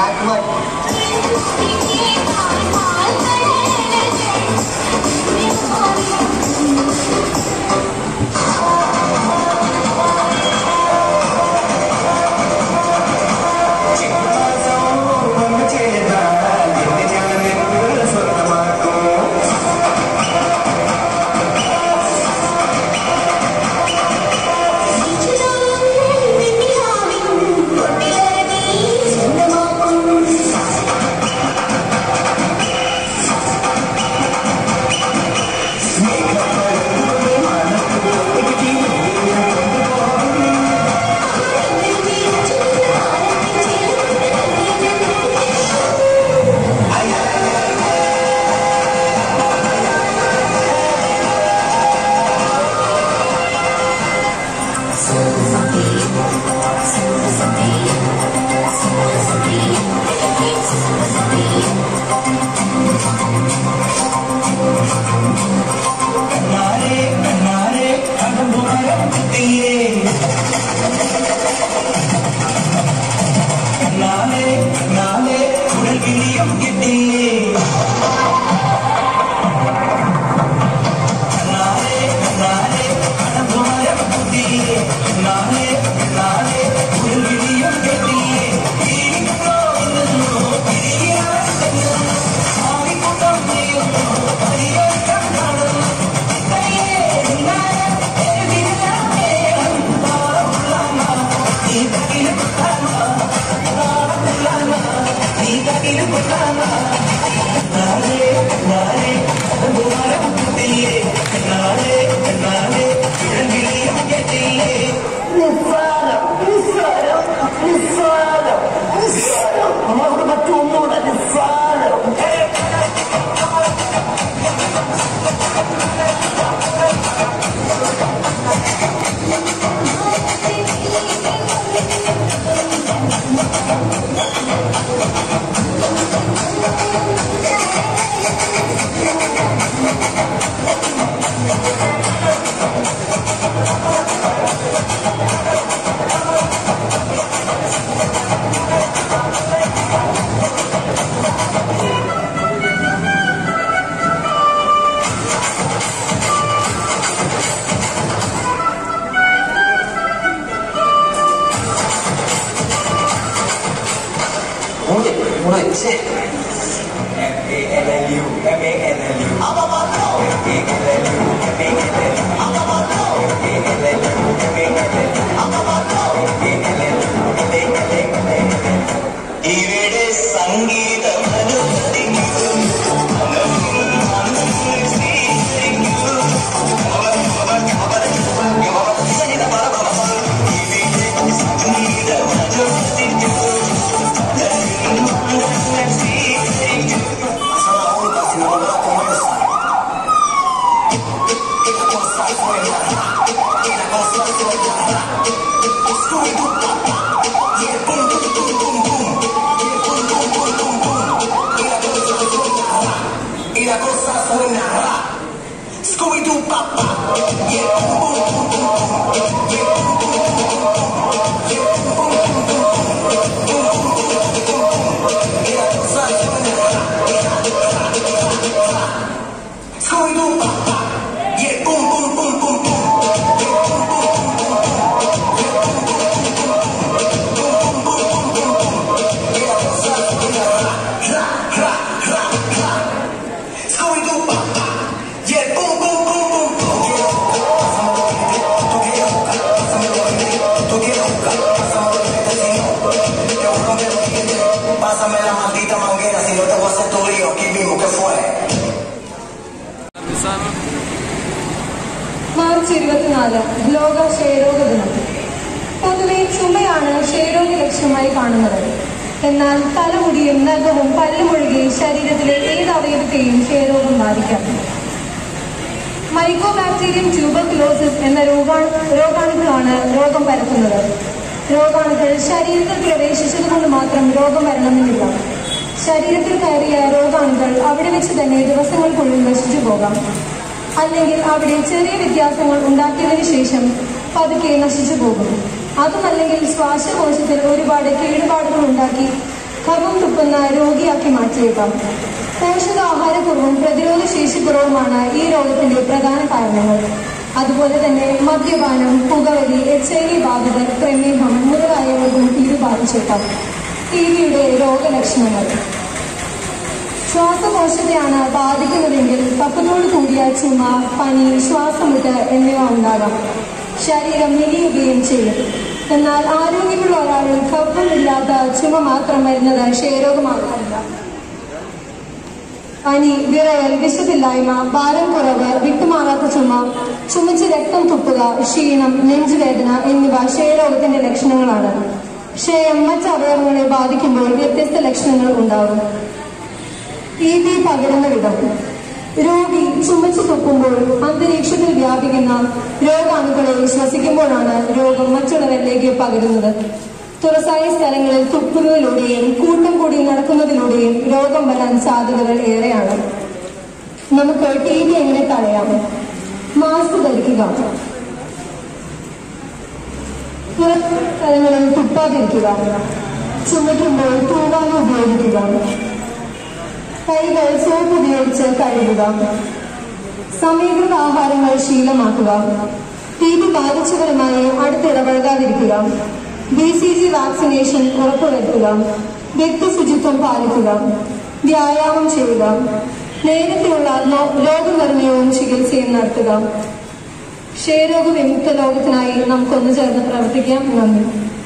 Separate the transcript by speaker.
Speaker 1: ഇവിടെ സംഗീതം y la cosa suena ra. Scooby-Doo, papá. Yeah, boom, boom, boom, boom, boom. Yeah, boom, boom, boom, boom, boom. Yeah, boom, boom, boom, boom, boom. Boom, boom, boom, boom, boom, boom. Y la cosa suena ra. Scooby-Doo, papá. Yeah, boom, boom, boom, boom, boom. Yeah, boom, boom, boom, boom, boom. Yeah, boom, boom, boom, boom, boom. Boom, boom, boom, boom, boom, boom. Y la cosa suena ra. Ra, ra, ra, ra. Scooby-Doo, papá. Yeah, boom, boom, boom, boom, boom. Tú quieres jugar, pásame lo que tú quieres jugar, pásame lo que te digo. Te voy a comer los dientes, pásame la maldita manguera, si no te voy a hacer tu lío aquí mismo, ¿qué fue?
Speaker 2: March ഇരുപത്തിനാല് ലോക ക്ഷയരോഗ ദിനം പൊതുവെ ചുമയാണ് ക്ഷയരോഗ ലക്ഷ്യമായി കാണുന്നത് എന്നാൽ തലമുടിയും നഖവും പല്ലുമൊഴികെ ശരീരത്തിലെ ഏത് അവയവത്തെയും ക്ഷയരോഗം ബാധിക്കാം മൈക്കോബാക്ടീരിയം ട്യൂബർക്ലോസിസ് എന്ന രോഗാണു രോഗാണുക്കളാണ് രോഗം പരത്തുന്നത് രോഗാണുക്കൾ ശരീരത്തിൽ പ്രവേശിച്ചതുകൊണ്ട് മാത്രം രോഗം വരണമെന്നില്ല ശരീരത്തിൽ കയറിയ രോഗാണുക്കൾ അവിടെ വെച്ച് തന്നെ ദിവസങ്ങൾക്കുള്ളിൽ നശിച്ചു പോകാം അല്ലെങ്കിൽ അവിടെ ചെറിയ വ്യത്യാസങ്ങൾ ഉണ്ടാക്കിയതിനു ശേഷം പതുക്കെ നശിച്ചു പോകും അതുമല്ലെങ്കിൽ ശ്വാസകോശത്തിൽ ഒരുപാട് കേടുപാടുകൾ ഉണ്ടാക്കി കഫം തുപ്പുന്ന രോഗിയാക്കി മാറ്റിയേക്കാം പോഷകാഹാരക്കുറവും പ്രതിരോധ ശേഷിക്കുറവുമാണ് ഈ രോഗത്തിന്റെ പ്രധാന കാരണങ്ങൾ അതുപോലെ തന്നെ മദ്യപാനം പുകവലി എച്ച് ഐ വി ബാധിതർ പ്രമേഹം മുതലായവർക്കും ഇത് ബാധിച്ചേക്കാം ടി വിയുടെ രോഗലക്ഷണങ്ങൾ ശ്വാസകോശത്തെയാണ് ബാധിക്കുന്നതെങ്കിൽ കഫത്തോട് കൂടിയ ചുമ പനി ശ്വാസമുട്ട് എന്നിവ ഉണ്ടാകാം ശരീരം മെലിയുകയും ചെയ്യും എന്നാൽ ആരോഗ്യമുള്ള ഒരാളിൽ കഫമില്ലാത്ത ചുമ മാത്രം വരുന്നത് ക്ഷയരോഗമാകാറില്ല പനി വിറയൽ വിശപ്പില്ലായ്മ ഭാരം കുറവ് വിട്ടുമാറാത്ത ചുമ ചുമച്ച് രക്തം തുപ്പുക ക്ഷീണം നെഞ്ചുവേദന എന്നിവ ക്ഷയരോഗത്തിന്റെ ലക്ഷണങ്ങളാണ് ക്ഷയം മറ്റ് അവയവങ്ങളെ ബാധിക്കുമ്പോൾ വ്യത്യസ്ത ലക്ഷണങ്ങൾ ഉണ്ടാകും ടി ബി പകരുന്ന വിധം രോഗി ചുമച്ചു തുപ്പുമ്പോൾ അന്തരീക്ഷത്തിൽ വ്യാപിക്കുന്ന രോഗാണുക്കളെ ശ്വസിക്കുമ്പോഴാണ് രോഗം മറ്റുള്ളവരിലേക്ക് പകരുന്നത് തുറസായ സ്ഥലങ്ങളിൽ തുപ്പുന്നതിലൂടെയും കൂട്ടം കൂടി നടക്കുന്നതിലൂടെയും രോഗം വരാൻ സാധ്യതകൾ ഏറെയാണ് നമുക്ക് ടി ബി എങ്ങനെ തടയാം മാസ്ക് ധരിക്കുക തുറന്ന സ്ഥലങ്ങളിൽ തുപ്പാതിരിക്കുക ചുമയ്ക്കുമ്പോൾ തൂവാല ഉപയോഗിക്കുക കൈകൾ സോപ്പ് ഉപയോഗിച്ച് കഴുകുക സമീകൃത ആഹാരങ്ങൾ ശീലമാക്കുക ടി ബി ബാധിച്ചവരുമായി അടുത്തിടപഴകാതിരിക്കുക ബി സി ജി വാക്സിനേഷൻ ഉറപ്പുവരുത്തുക വ്യക്തി ശുചിത്വം പാലിക്കുക വ്യായാമം ചെയ്യുക നേരത്തെയുള്ള നോ- രോഗനിർണയവും ചികിത്സയും നടത്തുക ക്ഷയരോഗ വിമുക്ത ലോകത്തിനായി നമുക്കൊന്നു ചേർന്ന് പ്രവർത്തിക്കാം നന്ദി